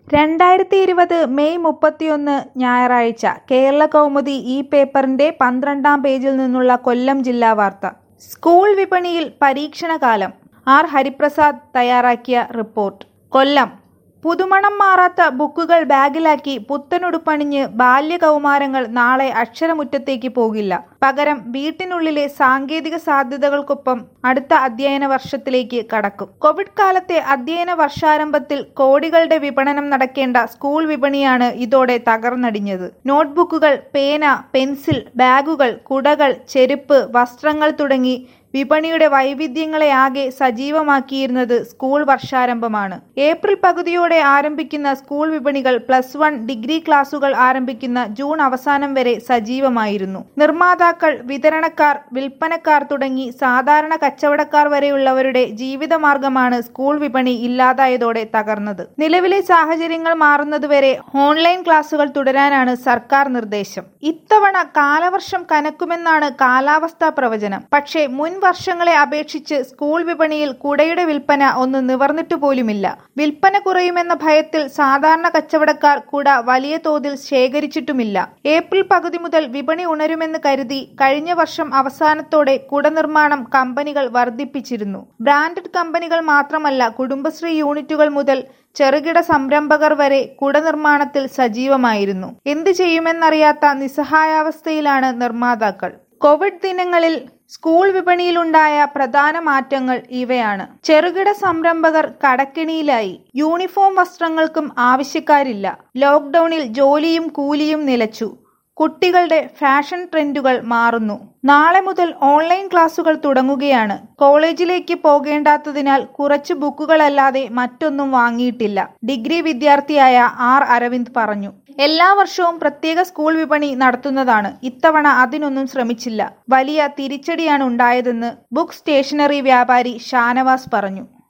രണ്ടായിരത്തി ഇരുപത് മെയ് മുപ്പത്തിയൊന്ന് ഞായറാഴ്ച കേരള കൗമുദി ഈ പേപ്പറിന്റെ പന്ത്രണ്ടാം പേജിൽ നിന്നുള്ള കൊല്ലം ജില്ലാ വാർത്ത സ്കൂൾ വിപണിയിൽ പരീക്ഷണകാലം ആർ ഹരിപ്രസാദ് തയ്യാറാക്കിയ റിപ്പോർട്ട് കൊല്ലം പുതുമണം മാറാത്ത ബുക്കുകൾ ബാഗിലാക്കി പുത്തനുടുപ്പണിഞ്ഞ് ബാല്യകൗമാരങ്ങൾ നാളെ അക്ഷരമുറ്റത്തേക്ക് പോകില്ല പകരം വീട്ടിനുള്ളിലെ സാങ്കേതിക സാധ്യതകൾക്കൊപ്പം അടുത്ത അധ്യയന വർഷത്തിലേക്ക് കടക്കും കോവിഡ് കാലത്തെ അധ്യയന വർഷാരംഭത്തിൽ കോടികളുടെ വിപണനം നടക്കേണ്ട സ്കൂൾ വിപണിയാണ് ഇതോടെ തകർന്നടിഞ്ഞത് നോട്ട്ബുക്കുകൾ പേന പെൻസിൽ ബാഗുകൾ കുടകൾ ചെരുപ്പ് വസ്ത്രങ്ങൾ തുടങ്ങി വിപണിയുടെ വൈവിധ്യങ്ങളെ ആകെ സജീവമാക്കിയിരുന്നത് സ്കൂൾ വർഷാരംഭമാണ് ഏപ്രിൽ പകുതിയോടെ ആരംഭിക്കുന്ന സ്കൂൾ വിപണികൾ പ്ലസ് വൺ ഡിഗ്രി ക്ലാസുകൾ ആരംഭിക്കുന്ന ജൂൺ അവസാനം വരെ സജീവമായിരുന്നു നിർമ്മാതാക്കൾ വിതരണക്കാർ വിൽപ്പനക്കാർ തുടങ്ങി സാധാരണ കച്ചവടക്കാർ വരെയുള്ളവരുടെ ജീവിതമാർഗമാണ് സ്കൂൾ വിപണി ഇല്ലാതായതോടെ തകർന്നത് നിലവിലെ സാഹചര്യങ്ങൾ മാറുന്നതുവരെ ഓൺലൈൻ ക്ലാസുകൾ തുടരാനാണ് സർക്കാർ നിർദ്ദേശം ഇത്തവണ കാലവർഷം കനക്കുമെന്നാണ് കാലാവസ്ഥാ പ്രവചനം പക്ഷേ മുൻ വർഷങ്ങളെ അപേക്ഷിച്ച് സ്കൂൾ വിപണിയിൽ കുടയുടെ വിൽപ്പന ഒന്ന് നിവർന്നിട്ടു പോലുമില്ല വിൽപ്പന കുറയുമെന്ന ഭയത്തിൽ സാധാരണ കച്ചവടക്കാർ കുട വലിയ തോതിൽ ശേഖരിച്ചിട്ടുമില്ല ഏപ്രിൽ പകുതി മുതൽ വിപണി ഉണരുമെന്ന് കരുതി കഴിഞ്ഞ വർഷം അവസാനത്തോടെ കുട നിർമ്മാണം കമ്പനികൾ വർദ്ധിപ്പിച്ചിരുന്നു ബ്രാൻഡഡ് കമ്പനികൾ മാത്രമല്ല കുടുംബശ്രീ യൂണിറ്റുകൾ മുതൽ ചെറുകിട സംരംഭകർ വരെ കുട നിർമ്മാണത്തിൽ സജീവമായിരുന്നു എന്തു ചെയ്യുമെന്നറിയാത്ത നിസ്സഹായാവസ്ഥയിലാണ് നിർമ്മാതാക്കൾ കോവിഡ് ദിനങ്ങളിൽ സ്കൂൾ വിപണിയിലുണ്ടായ പ്രധാന മാറ്റങ്ങൾ ഇവയാണ് ചെറുകിട സംരംഭകർ കടക്കിണിയിലായി യൂണിഫോം വസ്ത്രങ്ങൾക്കും ആവശ്യക്കാരില്ല ലോക്ക്ഡൌണിൽ ജോലിയും കൂലിയും നിലച്ചു കുട്ടികളുടെ ഫാഷൻ ട്രെൻഡുകൾ മാറുന്നു നാളെ മുതൽ ഓൺലൈൻ ക്ലാസുകൾ തുടങ്ങുകയാണ് കോളേജിലേക്ക് പോകേണ്ടാത്തതിനാൽ കുറച്ച് ബുക്കുകളല്ലാതെ മറ്റൊന്നും വാങ്ങിയിട്ടില്ല ഡിഗ്രി വിദ്യാർത്ഥിയായ ആർ അരവിന്ദ് പറഞ്ഞു എല്ലാ വർഷവും പ്രത്യേക സ്കൂൾ വിപണി നടത്തുന്നതാണ് ഇത്തവണ അതിനൊന്നും ശ്രമിച്ചില്ല വലിയ തിരിച്ചടിയാണ് ഉണ്ടായതെന്ന് ബുക്ക് സ്റ്റേഷനറി വ്യാപാരി ഷാനവാസ് പറഞ്ഞു